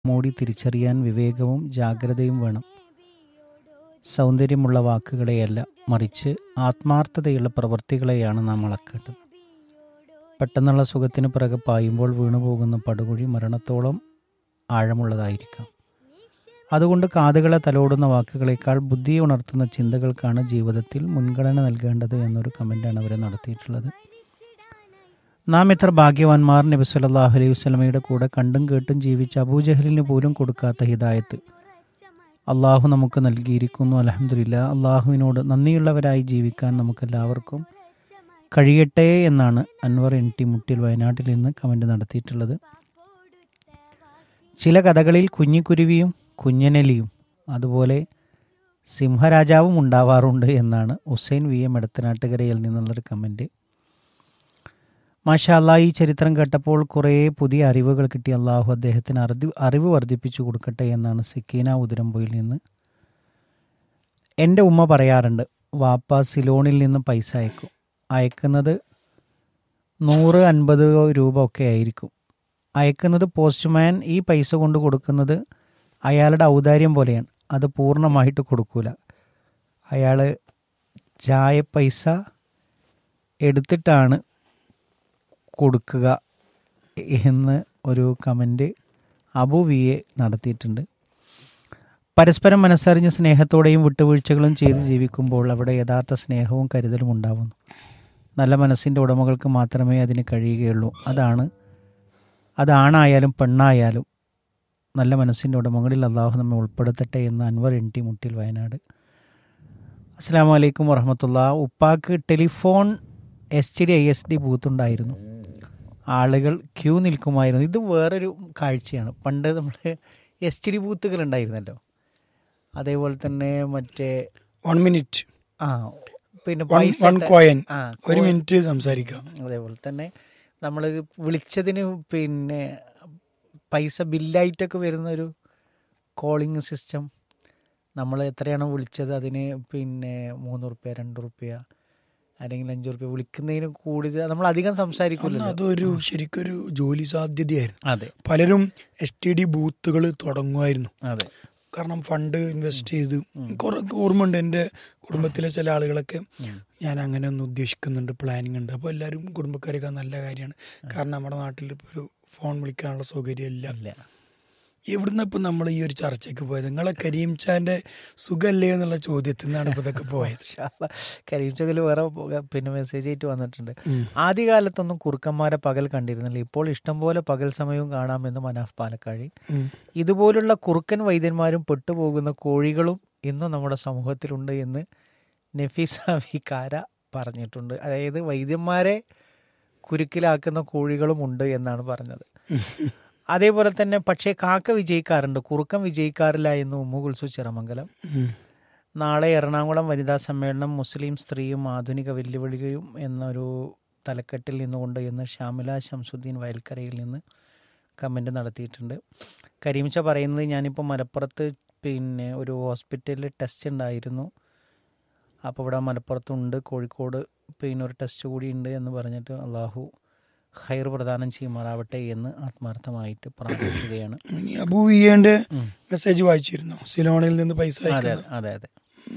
മൂടി തിരിച്ചറിയാൻ വിവേകവും ജാഗ്രതയും വേണം സൗന്ദര്യമുള്ള വാക്കുകളെയല്ല മറിച്ച് ആത്മാർത്ഥതയുള്ള പ്രവൃത്തികളെയാണ് നാം അളക്കേണ്ടത് പെട്ടെന്നുള്ള സുഖത്തിന് പിറകെ പായുമ്പോൾ വീണുപോകുന്ന പടുകുഴി മരണത്തോളം ആഴമുള്ളതായിരിക്കാം അതുകൊണ്ട് കാതുകളെ തലോടുന്ന വാക്കുകളേക്കാൾ ബുദ്ധിയെ ഉണർത്തുന്ന ചിന്തകൾക്കാണ് ജീവിതത്തിൽ മുൻഗണന നൽകേണ്ടത് എന്നൊരു കമൻ്റാണ് അവർ നടത്തിയിട്ടുള്ളത് നാം എത്ര ഭാഗ്യവാന്മാർ നബി സല്ലല്ലാഹു അലൈഹി വസല്ലമയുടെ കൂടെ കണ്ടും കേട്ടും ജീവിച്ച അബൂജഹലിന് പോലും കൊടുക്കാത്ത ഹിദായത്ത് അള്ളാഹു നമുക്ക് നൽകിയിരിക്കുന്നു അലഹമില്ല അള്ളാഹുവിനോട് നന്ദിയുള്ളവരായി ജീവിക്കാൻ നമുക്കെല്ലാവർക്കും കഴിയട്ടെ എന്നാണ് അൻവർ എൻ ടി മുട്ടിൽ വയനാട്ടിൽ നിന്ന് കമൻ്റ് നടത്തിയിട്ടുള്ളത് ചില കഥകളിൽ കുഞ്ഞിക്കുരുവിയും കുഞ്ഞനലിയും അതുപോലെ സിംഹരാജാവും ഉണ്ടാവാറുണ്ട് എന്നാണ് ഹുസൈൻ വി എം എടത്തനാട്ടുകരയിൽ നിന്നുള്ളൊരു കമൻറ്റ് മാഷാല്ല ഈ ചരിത്രം കേട്ടപ്പോൾ കുറേ പുതിയ അറിവുകൾ കിട്ടി അള്ളാഹു അദ്ദേഹത്തിന് അറിവ് അറിവ് വർദ്ധിപ്പിച്ചു കൊടുക്കട്ടെ എന്നാണ് സിക്കീന ഉതിരമ്പൊയിൽ നിന്ന് എൻ്റെ ഉമ്മ പറയാറുണ്ട് വാപ്പ സിലോണിൽ നിന്ന് പൈസ അയക്കും അയക്കുന്നത് നൂറ് അൻപത് രൂപ ഒക്കെ ആയിരിക്കും അയക്കുന്നത് പോസ്റ്റ്മാൻ ഈ പൈസ കൊണ്ട് കൊടുക്കുന്നത് അയാളുടെ ഔദാര്യം പോലെയാണ് അത് പൂർണ്ണമായിട്ട് കൊടുക്കൂല അയാൾ ചായ പൈസ എടുത്തിട്ടാണ് കൊടുക്കുക എന്ന് ഒരു കമൻറ്റ് അബു വി എ നടത്തിയിട്ടുണ്ട് പരസ്പരം മനസ്സറിഞ്ഞ് സ്നേഹത്തോടെയും വിട്ടുവീഴ്ചകളും ചെയ്ത് ജീവിക്കുമ്പോൾ അവിടെ യഥാർത്ഥ സ്നേഹവും കരുതലും ഉണ്ടാവുന്നു നല്ല മനസ്സിൻ്റെ ഉടമകൾക്ക് മാത്രമേ അതിന് കഴിയുകയുള്ളൂ അതാണ് അതാണായാലും പെണ്ണായാലും നല്ല മനസ്സിൻ്റെ ഉടമകളിൽ അള്ളാഹു നമ്മെ ഉൾപ്പെടുത്തട്ടെ എന്ന് അൻവർ എൻ ടി മുട്ടിൽ വയനാട് അസ്സാം വലൈക്കും വറഹമത്തുള്ള ഉപ്പാക്ക് telephone S D I S D ബൂത്തുണ്ടായിരുന്നു ആളുകൾ ക്യൂ നിൽക്കുമായിരുന്നു ഇത് വേറൊരു കാഴ്ചയാണ് പണ്ട് നമ്മൾ എസ് ടി ഡി ബൂത്തുകൾ ഉണ്ടായിരുന്നല്ലോ അതേപോലെ തന്നെ മറ്റേ വൺ മിനിറ്റ് ആ പിന്നെ വൺ പൈസ വൺ ഇട്ട- കോയൻ ആ, ഒരു coin. മിനിറ്റ് സംസാരിക്കാം അതേപോലെ തന്നെ നമ്മൾ വിളിച്ചതിന് പിന്നെ പൈസ ബില്ലായിട്ടൊക്കെ വരുന്ന ഒരു കോളിംഗ് സിസ്റ്റം നമ്മൾ എത്രയാണോ വിളിച്ചത് അതിന് പിന്നെ മൂന്ന് റുപ്യ രണ്ട് റുപ്യ അല്ലെങ്കിൽ അഞ്ച് റുപ്യ വിളിക്കുന്നതിന് കൂടുതൽ നമ്മൾ അധികം അന്ന് സംസാരിക്കില്ലല്ലോ അതൊരു ശരിക്കൊരു ജോലി സാധ്യതയായിരുന്നു അതെ പലരും എസ് ടി ഡി ബൂത്തുകൾ തുടങ്ങുമായിരുന്നു അതെ കാരണം ഫണ്ട് ഇൻവെസ്റ്റ് ചെയ്ത് കുറെ ഓർമ്മയുണ്ട് എൻ്റെ കുടുംബത്തിലെ ചില ആളുകളൊക്കെ ഞാൻ അങ്ങനെ ഒന്ന് ഉദ്ദേശിക്കുന്നുണ്ട് പ്ലാനിങ് ഉണ്ട് അപ്പോൾ എല്ലാവരും കുടുംബക്കാരൊക്കെ നല്ല കാര്യമാണ് കാരണം നമ്മുടെ നാട്ടിൽ ഇപ്പോൾ ഒരു ഫോൺ വിളിക്കാനുള്ള സൗകര്യം ഇല്ല ഇല്ല എവിടുന്ന ഇപ്പം നമ്മൾ ഈ ഒരു ചർച്ചയ്ക്ക് പോയത് നിങ്ങളെ കരീം ചാൻ്റെ സുഖല്ലേ എന്നുള്ള ചോദ്യത്തിൽ നിന്നാണ് ഇപ്പോൾ ഇതൊക്കെ പോയത് കരീംചതിൽ വേറെ പോ- പിന്നെ മെസ്സേജ് ആയിട്ട് വന്നിട്ടുണ്ട് ഉം. ആദ്യകാലത്തൊന്നും കുറുക്കന്മാരെ പകൽ കണ്ടിരുന്നില്ല ഇപ്പോൾ ഇഷ്ടംപോലെ പകൽ സമയവും കാണാമെന്ന് മനാഫ് പാലക്കാഴി ഉം. ഇതുപോലുള്ള കുറുക്കൻ വൈദ്യന്മാരും പെട്ടുപോകുന്ന കോഴികളും ഇന്നും നമ്മുടെ സമൂഹത്തിലുണ്ട് എന്ന് നഫീസ വികാര പറഞ്ഞിട്ടുണ്ട് അതായത് വൈദ്യന്മാരെ കുരുക്കിലാക്കുന്ന കോഴികളും ഉണ്ട് എന്നാണ് പറഞ്ഞത് അതേപോലെ തന്നെ പക്ഷേ കാക്ക വിജയിക്കാറുണ്ട് കുറുക്കൻ വിജയിക്കാറില്ല എന്ന് ഉമ്മു കുൽസു ചിറമംഗലം ഉം. നാളെ എറണാകുളം വനിതാ സമ്മേളനം മുസ്ലിം സ്ത്രീയും ആധുനിക വെല്ലുവിളിയും എന്നൊരു തലക്കെട്ടിൽ നിന്നുകൊണ്ട് എന്ന് ഷാമില ശംസുദ്ദീൻ വയൽക്കരയിൽ നിന്ന് കമൻറ്റ് നടത്തിയിട്ടുണ്ട് കരീംച്ച പറയുന്നത് ഞാനിപ്പോൾ മലപ്പുറത്ത് പിന്നെ ഒരു ഹോസ്പിറ്റലിൽ ടെസ്റ്റ് ഉണ്ടായിരുന്നു അപ്പോൾ ഇവിടെ മലപ്പുറത്തുണ്ട് കോഴിക്കോട് പിന്നെ ഒരു ടെസ്റ്റ് കൂടി ഉണ്ട് എന്ന് പറഞ്ഞിട്ട് അള്ളാഹു ഹൈർ പ്രദാനം ചെയ്യുമാറാവട്ടെ എന്ന് ആത്മാർത്ഥമായിട്ട് പ്രാർത്ഥിക്കുകയാണ് ഇനി അബൂവിയേന്റെ ഉം. മെസ്സേജ് വായിച്ചിരുന്നു സിലോണിൽ നിന്ന് പൈസ അതെ അയക്കുന്നത് അതെ അതെ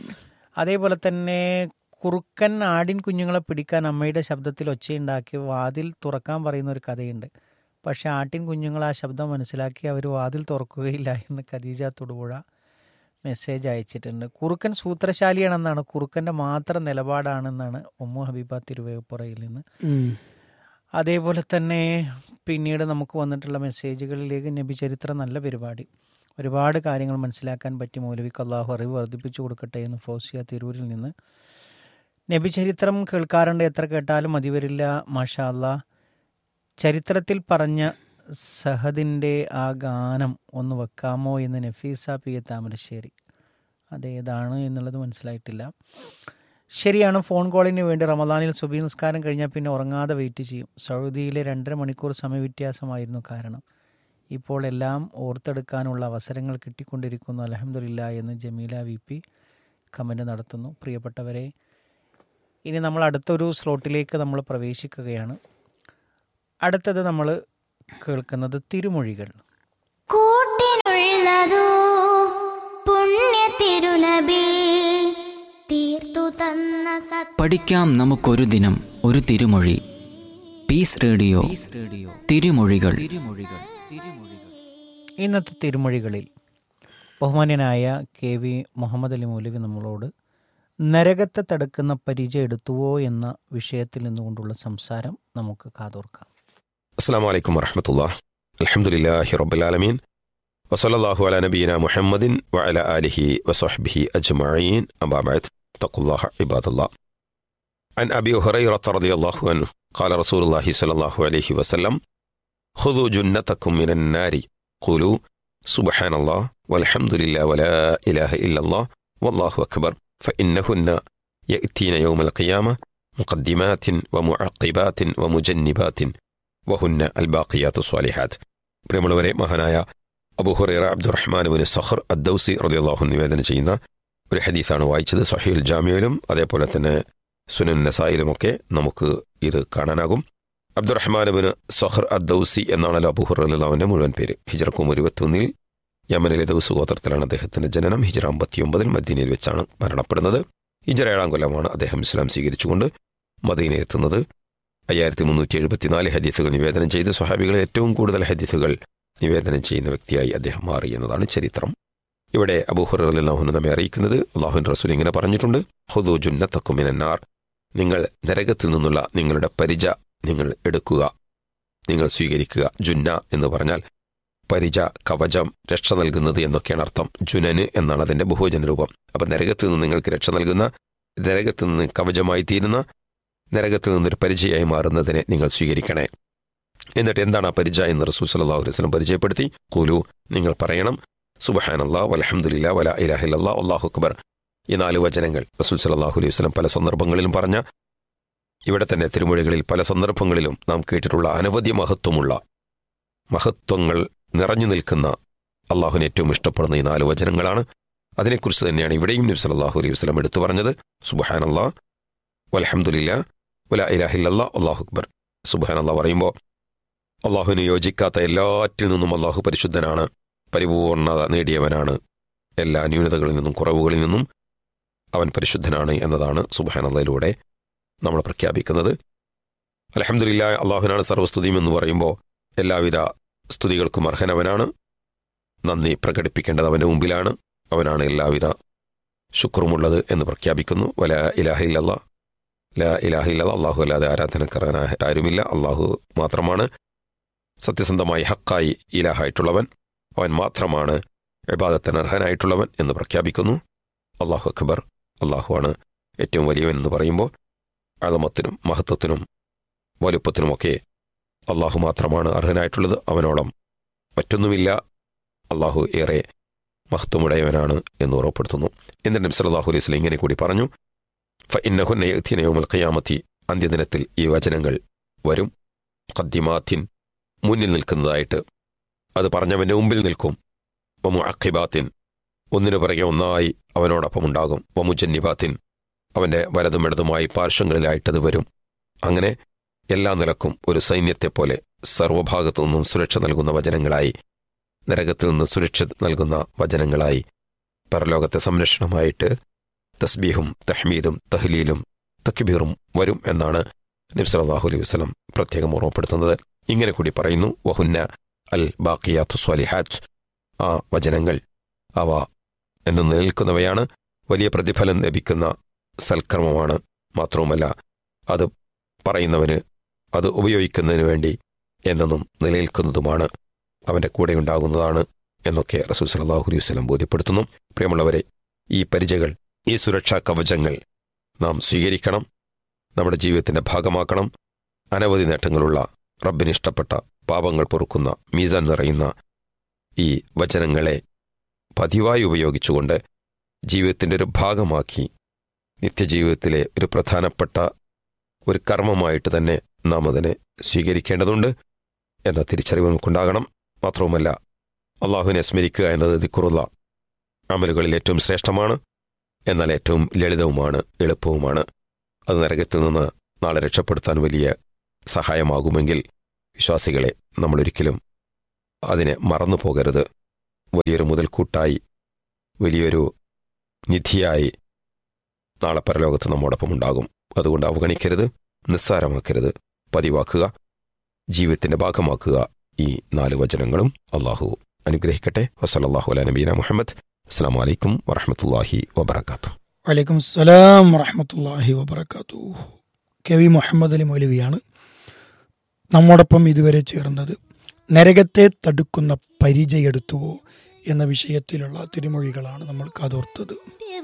അതേപോലെ തന്നെ കുറുക്കൻ ആടിൻ കുഞ്ഞുങ്ങളെ പിടിക്കാൻ അമ്മയുടെ ശബ്ദത്തിൽ ഒച്ചയുണ്ടാക്കി വാതിൽ തുറക്കാൻ പറയുന്ന ഒരു കഥയുണ്ട് പക്ഷെ ആട്ടിൻ കുഞ്ഞുങ്ങൾ ആ ശബ്ദം മനസ്സിലാക്കി അവർ വാതിൽ തുറക്കുകയില്ല എന്ന് ഖദീജ തൊടുപുഴ മെസ്സേജ് അയച്ചിട്ടുണ്ട് കുറുക്കൻ സൂത്രശാലിയാണെന്നാണ് കുറുക്കൻ്റെ മാത്രം നിലപാടാണെന്നാണ് ഉമ്മു ഹബീബ തിരുവേപ്പുറയിൽ നിന്ന് ഉം. അതേപോലെ തന്നെ പിന്നീട് നമുക്ക് വന്നിട്ടുള്ള മെസ്സേജുകളിലേക്ക് നബി ചരിത്രം നല്ല പരിപാടി ഒരുപാട് കാര്യങ്ങൾ മനസ്സിലാക്കാൻ പറ്റി മൗലവിക്ക് അള്ളാഹു അറിവ് വർദ്ധിപ്പിച്ചു കൊടുക്കട്ടെ എന്ന് ഫോസിയ തിരൂരിൽ നിന്ന് നബി ചരിത്രം കേൾക്കാറുണ്ട് എത്ര കേട്ടാലും മതി വരില്ല മാഷാ അല്ലാ ചരിത്രത്തിൽ പറഞ്ഞ സഹദിൻ്റെ ആ ഗാനം ഒന്ന് വെക്കാമോ എന്ന് നഫീസ പി എ താമരശ്ശേരി അതേതാണ് എന്നുള്ളത് മനസ്സിലായിട്ടില്ല ശരിയാണ് ഫോൺ കോളിന് വേണ്ടി റമദാനിൽ സുബി നിസ്കാരം കഴിഞ്ഞാൽ പിന്നെ ഉറങ്ങാതെ വെയിറ്റ് ചെയ്യും സൗദിയിലെ രണ്ടര മണിക്കൂർ സമയവ്യത്യാസമായിരുന്നു കാരണം ഇപ്പോൾ എല്ലാം ഓർത്തെടുക്കാനുള്ള അവസരങ്ങൾ കിട്ടിക്കൊണ്ടിരിക്കുന്നു അലഹമില്ല എന്ന് ജമീല വി പി കമൻ്റ് നടത്തുന്നു പ്രിയപ്പെട്ടവരെ ഇനി നമ്മൾ അടുത്തൊരു സ്ലോട്ടിലേക്ക് നമ്മൾ പ്രവേശിക്കുകയാണ് അടുത്തത് നമ്മൾ കേൾക്കുന്നത് തിരുമൊഴികൾ പഠിക്കാം നമുക്കൊരു ദിനം ഒരു തിരുമൊഴി പീസ് റേഡിയോ റേഡിയോ തിരുമൊഴികൾ തിരുമൊഴികൾ തിരുമൊഴികൾ ഇന്നത്തെ തിരുമൊഴികളിൽ ബഹുമാന്യനായ കെ വി മുഹമ്മദ് അലി മൗലവി നമ്മളോട് നരകത്തെ തടുക്കുന്ന പരിചയം എടുത്തുവോ എന്ന വിഷയത്തിൽ നിന്നുകൊണ്ടുള്ള സംസാരം നമുക്ക് കാതോർക്കാം അസ്സാം വലൈക്കും വറഹമത്തുള്ള അലഹമുല്ലാഹി റബ്ബുലാലമീൻ വസലല്ലാഹു അല നബീന മുഹമ്മദിൻ വഅല ആലിഹി വസഹ്ബിഹി അജ്മഈൻ അമ്മാ ബഅദ് തഖുല്ലാഹ ഇബാദല്ലാ عن أبي هريرة رضي الله عنه قال رسول الله صلى الله عليه وسلم خذوا جنتكم من النار قولوا سبحان الله والحمد لله ولا إله إلا الله والله أكبر فإنهن يأتين يوم القيامة مقدمات ومعقبات ومجنبات വഹുന്ന അൽ ബാഖിയാത്തു സ്വാലിഹാത്ത് പ്രിയമുള്ളവരെ മഹാനായ അബുഹുറൈറ അബ്ദുറഹ്മാൻ ബിൻ സഖർ അദ്ദൌസി റളിയല്ലാഹു നിവേദനം ചെയ്യുന്ന ഒരു ഹദീസാണ് വായിച്ചത് സഹീൽ ജാമിയയിലും അതേപോലെ തന്നെ സുനൻ നസായിലുമൊക്കെ നമുക്ക് ഇത് കാണാനാകും അബ്ദുറഹ്മാൻ ബിൻ സഖർ അദ്ദൌസി എന്നാണല്ലോ അബുഹുർ അള്ളാഹുവിന്റെ മുഴുവൻ പേര് ഹിജറക്കും ഇരുപത്തിയൊന്നിൽ യമനിലെ ദൗസ് ഗോത്രത്തിലാണ് അദ്ദേഹത്തിന്റെ ജനനം ഹിജറ അമ്പത്തിയൊമ്പതിൽ മദീനയിൽ വെച്ചാണ് മരണപ്പെടുന്നത് ഹിജറ ഏഴാം കൊല്ലമാണ് അദ്ദേഹം ഇസ്ലാം സ്വീകരിച്ചുകൊണ്ട് മദീനയെത്തുന്നത് അയ്യായിരത്തി മുന്നൂറ്റി എഴുപത്തിനാല് ഹദീസുകൾ നിവേദനം ചെയ്ത് സ്വഹാബികളെ ഏറ്റവും കൂടുതൽ ഹദീസുകൾ നിവേദനം ചെയ്യുന്ന വ്യക്തിയായി അദ്ദേഹം മാറി എന്നതാണ് ചരിത്രം ഇവിടെ അബൂഹുറഹുന് നമ്മെ അറിയിക്കുന്നത് അള്ളാഹുൻ റസൂൽ ഇങ്ങനെ പറഞ്ഞിട്ടുണ്ട് ഹുദു ജുന്നത്തക്കുമിനാർ നിങ്ങൾ നരകത്തിൽ നിന്നുള്ള നിങ്ങളുടെ പരിച നിങ്ങൾ എടുക്കുക നിങ്ങൾ സ്വീകരിക്കുക ജുന്ന എന്ന് പറഞ്ഞാൽ പരിച കവചം രക്ഷ നൽകുന്നത് എന്നൊക്കെയാണ് അർത്ഥം ജുനന് എന്നാണ് അതിന്റെ ബഹുവചന രൂപം അപ്പൊ നരകത്തിൽ നിന്ന് നിങ്ങൾക്ക് രക്ഷ നൽകുന്ന നരകത്തിൽ നിന്ന് കവചമായി തീരുന്ന നരകത്തിൽ നിന്നൊരു പരിചയമായി മാറുന്നതിനെ നിങ്ങൾ സ്വീകരിക്കണേ എന്നിട്ട് എന്താണ് ആ പരിചയ എന്ന് റസൂൽ സല്ലല്ലാഹു അലൈഹി വസല്ലം പരിചയപ്പെടുത്തി കൂലു നിങ്ങൾ പറയണം സുബഹാനല്ലാ വലഹമുല്ല വല ഇലാഹില്ല അള്ളാഹു അക്ബർ ഈ നാല് വചനങ്ങൾ റസൂൽ സല്ലല്ലാഹു അലൈഹി വസല്ലം പല സന്ദർഭങ്ങളിലും പറഞ്ഞ ഇവിടെ തന്നെ തിരുമൊഴികളിൽ പല സന്ദർഭങ്ങളിലും നാം കേട്ടിട്ടുള്ള അനവധി മഹത്വമുള്ള മഹത്വങ്ങൾ നിറഞ്ഞു നിൽക്കുന്ന അള്ളാഹുവിന് ഏറ്റവും ഇഷ്ടപ്പെടുന്ന ഈ നാല് വചനങ്ങളാണ് അതിനെക്കുറിച്ച് തന്നെയാണ് ഇവിടെയും നബി സല്ലല്ലാഹു അലൈഹി വസല്ലം എടുത്തു പറഞ്ഞത് സുബഹാനല്ലാ വലഹമുല്ല വല ഇലാഹില്ല അള്ളാഹു അക്ബർ സുബാൻ അള്ളാഹ് പറയുമ്പോൾ അള്ളാഹുവിന് യോജിക്കാത്ത എല്ലാറ്റിൽ നിന്നും അള്ളാഹു പരിശുദ്ധനാണ് പരിപൂർണത നേടിയവനാണ് എല്ലാ ന്യൂനതകളിൽ നിന്നും കുറവുകളിൽ നിന്നും അവൻ പരിശുദ്ധനാണ് എന്നതാണ് സുബാൻ അള്ളയിലൂടെ നമ്മൾ പ്രഖ്യാപിക്കുന്നത് അലഹമുല്ല അള്ളാഹുവിനാണ് സർവസ്തുതിയും എന്ന് പറയുമ്പോൾ എല്ലാവിധ സ്തുതികൾക്കും അർഹനവനാണ് നന്ദി പ്രകടിപ്പിക്കേണ്ടത് അവൻ്റെ മുമ്പിലാണ് അവനാണ് എല്ലാവിധ ശുക്രുമുള്ളത് എന്ന് പ്രഖ്യാപിക്കുന്നു വല ഇലാഹില്ല ല ഇലാഹില്ല അള്ളാഹു അല്ലാതെ ആരാധനക്കറാൻ ആരുമില്ല അള്ളാഹു മാത്രമാണ് സത്യസന്ധമായി ഹക്കായി ഇലാഹായിട്ടുള്ളവൻ അവൻ മാത്രമാണ് വിവാദത്തിന് അർഹനായിട്ടുള്ളവൻ എന്ന് പ്രഖ്യാപിക്കുന്നു അള്ളാഹു അക്ബർ അള്ളാഹുവാണ് ഏറ്റവും വലിയവൻ എന്ന് പറയുമ്പോൾ അളമത്തിനും മഹത്വത്തിനും വലുപ്പത്തിനുമൊക്കെ അള്ളാഹു മാത്രമാണ് അർഹനായിട്ടുള്ളത് അവനോളം മറ്റൊന്നുമില്ല അള്ളാഹു ഏറെ മഹത്വമുടയവനാണ് എന്ന് ഉറപ്പെടുത്തുന്നു എന്നിട്ട് നബി സല്ലല്ലാഹു അലൈഹി വസല്ലം ഇങ്ങനെ കൂടി പറഞ്ഞു ഫഇന്നഹുന്ന യഅ്തിന യൗമൽ ഖിയാമത്തി അന്ത്യദിനത്തിൽ ഈ വചനങ്ങൾ വരും ഖദ്ദിമാത്തിൻ മുന്നിൽ നിൽക്കുന്നതായിട്ട് അത് പറഞ്ഞവന്റെ മുമ്പിൽ നിൽക്കും വമു അഖിബാത്തിൻ ഒന്നിനു പിറകെ ഒന്നായി അവനോടൊപ്പം ഉണ്ടാകും വമുജന്നിബാത്തിൻ അവന്റെ വലതും ഇടതുമായി പാർശ്വങ്ങളിലായിട്ടത് വരും അങ്ങനെ എല്ലാ നിലക്കും ഒരു സൈന്യത്തെപ്പോലെ സർവഭാഗത്തു നിന്നും സുരക്ഷ നൽകുന്ന വചനങ്ങളായി നരകത്തിൽ നിന്ന് സുരക്ഷ നൽകുന്ന വചനങ്ങളായി പരലോകത്തെ സംരക്ഷണമായിട്ട് തസ്ബീഹും തഹ്മീദും തഹ്ലീലും തക്ബീറും വരും എന്നാണ് നബ്സലാഹു അലൈഹി വസ്ലം പ്രത്യേകം ഓർമ്മപ്പെടുത്തുന്നത് ഇങ്ങനെ കൂടി പറയുന്നു വഹുന്ന അൽ ബാക്കിയാത്തു സ്വാലിഹാറ്റ് ആ വചനങ്ങൾ അവ എന്ന് നിലനിൽക്കുന്നവയാണ് വലിയ പ്രതിഫലം ലഭിക്കുന്ന സൽക്കർമ്മമാണ് മാത്രവുമല്ല അത് പറയുന്നവന് അത് ഉപയോഗിക്കുന്നതിന് വേണ്ടി എന്നെന്നും നിലനിൽക്കുന്നതുമാണ് അവന്റെ കൂടെ ഉണ്ടാകുന്നതാണ് എന്നൊക്കെ റസൂൽ സലാഹു അലൈഹി വസ്ലം ബോധ്യപ്പെടുത്തുന്നു പ്രിയമുള്ളവരെ ഈ പരിചകൾ ഈ സുരക്ഷാ കവചങ്ങൾ നാം സ്വീകരിക്കണം നമ്മുടെ ജീവിതത്തിന്റെ ഭാഗമാക്കണം അനവധി നേട്ടങ്ങളുള്ള റബ്ബിന് ഇഷ്ടപ്പെട്ട പാപങ്ങൾ പൊറുക്കുന്ന മീസാൻ നിറയുന്ന ഈ വചനങ്ങളെ പതിവായി ഉപയോഗിച്ചുകൊണ്ട് ജീവിതത്തിന്റെ ഒരു ഭാഗമാക്കി നിത്യജീവിതത്തിലെ ഒരു പ്രധാനപ്പെട്ട ഒരു കർമ്മമായിട്ട് തന്നെ നാം അതിനെ സ്വീകരിക്കേണ്ടതുണ്ട് എന്ന തിരിച്ചറിവ് നമുക്കുണ്ടാകണം മാത്രവുമല്ല അള്ളാഹുവിനെ സ്മരിക്കുക എന്നത് ദിക്കുറുള്ള അമലുകളിൽ ഏറ്റവും ശ്രേഷ്ഠമാണ് എന്നാൽ ഏറ്റവും ലളിതവുമാണ് എളുപ്പവുമാണ് അത് നരകത്തിൽ നിന്ന് നാളെ രക്ഷപ്പെടുത്താൻ വലിയ സഹായമാകുമെങ്കിൽ വിശ്വാസികളെ നമ്മളൊരിക്കലും അതിനെ മറന്നു പോകരുത് വലിയൊരു മുതൽക്കൂട്ടായി വലിയൊരു നിധിയായി നാളെ പരലോകത്ത് നമ്മോടൊപ്പം ഉണ്ടാകും അതുകൊണ്ട് അവഗണിക്കരുത് നിസ്സാരമാക്കരുത് പതിവാക്കുക ജീവിതത്തിന്റെ ഭാഗമാക്കുക ഈ നാല് വചനങ്ങളും അള്ളാഹു അനുഗ്രഹിക്കട്ടെ വസലല്ലാഹു അല നബീന മുഹമ്മദ് അസ്സാം വലൈക്കും വറഹമത്തല്ലാഹി വബർക്കാത്തു വലൈക്കും സലാം വറഹമത്തല്ലാഹി വബർക്കാത്തു കെ വി മുഹമ്മദ് അലി മൗലവിയാണ് നമ്മോടൊപ്പം ഇതുവരെ ചേർന്നത് നരകത്തെ തടുക്കുന്ന പരിചയെടുത്തുവോ എന്ന വിഷയത്തിലുള്ള തിരുമൊഴികളാണ് നമ്മൾ കാതോർത്തത്